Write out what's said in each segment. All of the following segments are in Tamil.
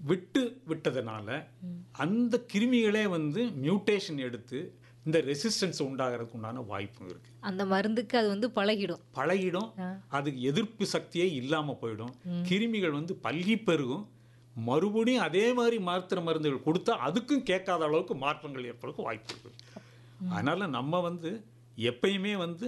விட்டு விட்டதுனால அந்த கிருமிகளே வந்து மியூட்டேஷன் எடுத்து இந்த ரெசிஸ்டன்ஸ் உண்டாகிறதுக்கு உண்டான வாய்ப்பும் இருக்கு அந்த மருந்துக்கு அது வந்து பழகிடும் பழகிடும் அதுக்கு எதிர்ப்பு சக்தியே இல்லாமல் போயிடும் கிருமிகள் வந்து பல்கி பெருகும் மறுபடியும் அதே மாதிரி மாத்திரை மருந்துகள் கொடுத்தா அதுக்கும் கேட்காத அளவுக்கு மாற்றங்கள் ஏற்படுறதுக்கு வாய்ப்பு இருக்கு அதனால நம்ம வந்து எப்பயுமே வந்து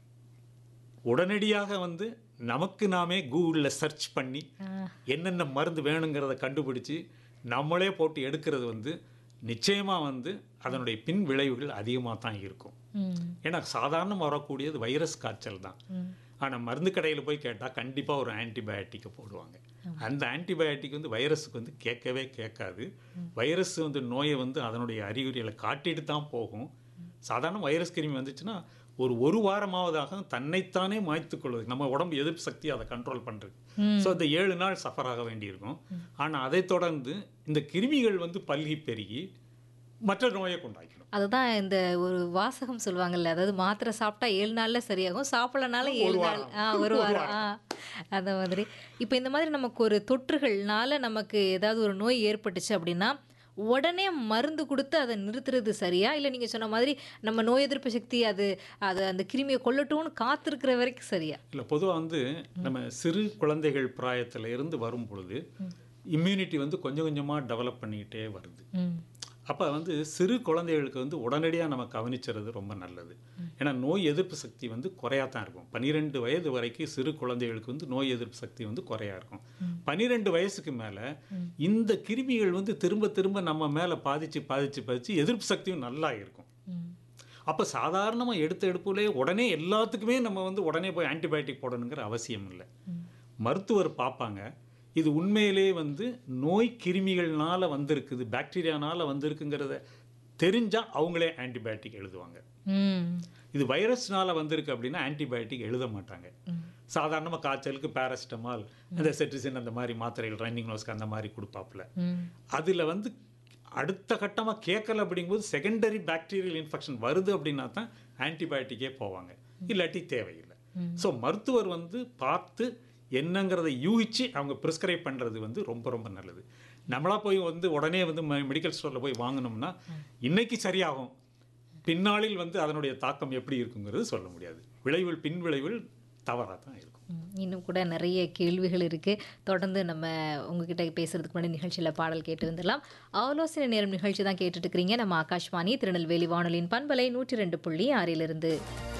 உடனடியாக வந்து நமக்கு நாமே கூகுளில் சர்ச் பண்ணி என்னென்ன மருந்து வேணுங்கிறத கண்டுபிடிச்சு நம்மளே போட்டு எடுக்கிறது வந்து நிச்சயமாக வந்து அதனுடைய பின் விளைவுகள் அதிகமாக தான் இருக்கும் ம். ஏன்னா சாதாரணமாக வரக்கூடியது வைரஸ் காய்ச்சல் தான் ஆனால் மருந்து கடையில் போய் கேட்டால் கண்டிப்பாக ஒரு ஆன்டிபயோட்டிக்கை போடுவாங்க அந்த ஆன்டிபயோட்டிக் வந்து வைரஸுக்கு வந்து கேட்கவே கேட்காது வைரஸ் வந்து நோயை வந்து அதனுடைய அறிகுறிகளை காட்டிட்டு தான் போகும் சாதாரண வைரஸ் கிருமி வந்துச்சுன்னா ஒரு ஒரு வாரமாவதாக தன்னைத்தானே மாய்த்துக் கொள்வது நம்ம உடம்பு எதிர்ப்பு சக்தி அதை கண்ட்ரோல் பண்ணுறது ஸோ அந்த ஏழு நாள் சஃபர் ஆக வேண்டியிருக்கும் ஆனால் அதை தொடர்ந்து இந்த கிருமிகள் வந்து பல்கி பெருகி மற்ற நோயை கொண்டாக்கிடும் அதுதான் இந்த ஒரு வாசகம் சொல்லுவாங்கல்ல அதாவது மாத்திரை சாப்பிட்டா ஏழு நாள்ல சரியாகும் சாப்பிடலனால ஏழு நாள் ஆ ஒரு வாரம் ஆ அந்த மாதிரி இப்போ இந்த மாதிரி நமக்கு ஒரு தொற்றுகள்னால நமக்கு ஏதாவது ஒரு நோய் ஏற்பட்டுச்சு அப்படின்னா உடனே மருந்து கொடுத்து அதை நிறுத்துறது சரியா இல்லை நீங்கள் சொன்ன மாதிரி நம்ம நோய் எதிர்ப்பு சக்தி அது அது அந்த கிருமியை கொல்லட்டும்னு காத்திருக்கிற வரைக்கும் சரியா இல்லை பொதுவாக வந்து நம்ம சிறு குழந்தைகள் பிராயத்துல இருந்து வரும் பொழுது இம்யூனிட்டி வந்து கொஞ்சம் கொஞ்சமாக டெவலப் பண்ணிக்கிட்டே வருது ம் அப்போ வந்து சிறு குழந்தைகளுக்கு வந்து உடனடியாக நம்ம கவனிச்சுறது ரொம்ப நல்லது ஏன்னா நோய் எதிர்ப்பு சக்தி வந்து குறையா தான் இருக்கும் பன்னிரெண்டு வயது வரைக்கும் சிறு குழந்தைகளுக்கு வந்து நோய் எதிர்ப்பு சக்தி வந்து குறையா இருக்கும் பன்னிரெண்டு வயசுக்கு மேலே இந்த கிருமிகள் வந்து திரும்ப திரும்ப நம்ம மேலே பாதிச்சு பாதிச்சு பாதிச்சு எதிர்ப்பு சக்தியும் நல்லா இருக்கும் ம் அப்போ சாதாரணமாக எடுத்த எடுப்புலே உடனே எல்லாத்துக்குமே நம்ம வந்து உடனே போய் ஆன்டிபயோட்டிக் போடணுங்கிற அவசியம் இல்லை மருத்துவர் பார்ப்பாங்க இது உண்மையிலே வந்து நோய் கிருமிகள்னால வந்திருக்குது பாக்டீரியானால வந்திருக்குங்கிறத தெரிஞ்சால் அவங்களே ஆன்டிபயோட்டிக் எழுதுவாங்க ம் இது வைரஸ்னால வந்திருக்கு அப்படின்னா ஆன்டிபயோட்டிக் எழுத மாட்டாங்க சாதாரணமாக காய்ச்சலுக்கு பேரசிட்டமால் இந்த செட்ரிசின் அந்த மாதிரி மாத்திரைகள் ரன்னிங் நோஸ்க்கு அந்த மாதிரி கொடுப்பாப்புல ம் அதில் வந்து அடுத்த கட்டமாக கேட்கல அப்படிங்கும்போது செகண்டரி பாக்டீரியல் இன்ஃபெக்ஷன் வருது அப்படின்னா தான் ஆன்டிபயோட்டிக்கே போவாங்க இல்லாட்டி தேவையில்லை ஸோ மருத்துவர் வந்து பார்த்து என்னங்கிறத யூகிச்சு அவங்க ப்ரிஸ்கிரைப் பண்ணுறது வந்து ரொம்ப ரொம்ப நல்லது நம்மளா போய் வந்து உடனே வந்து மெடிக்கல் ஸ்டோரில் போய் வாங்கினோம்னா இன்னைக்கு சரியாகும் பின்னாளில் வந்து அதனுடைய தாக்கம் எப்படி இருக்குங்கிறது சொல்ல முடியாது விளைவுகள் பின் விளைவுகள் தவறாக தான் இருக்கும் ம், இன்னும் கூட நிறைய கேள்விகள் இருக்கு தொடர்ந்து நம்ம உங்ககிட்ட பேசுறதுக்கு முன்னாடி நிகழ்ச்சியில் பாடல் கேட்டு வந்துடலாம் ஆலோசனை நேரம் நிகழ்ச்சி தான் கேட்டுட்டு இருக்கிறீங்க நம்ம ஆகாஷ்வாணி திருநெல்வேலி வானொலியின் பண்பலை நூற்றி ரெண்டு புள்ளி ஆறிலிருந்து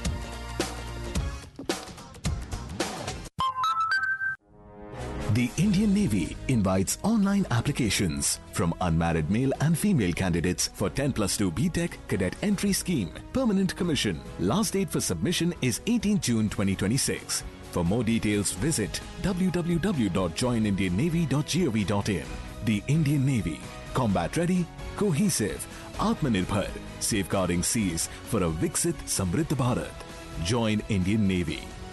The Indian Navy invites online applications from unmarried male and female candidates for 10 plus 2 BTEC cadet entry scheme. Permanent commission. Last date for submission is 18 June 2026. For more details, visit www.joinindiannavy.gov.in. The Indian Navy. Combat ready, cohesive, Atmanirbhar, safeguarding seas for a Viksit Samriddh Bharat. Join Indian Navy.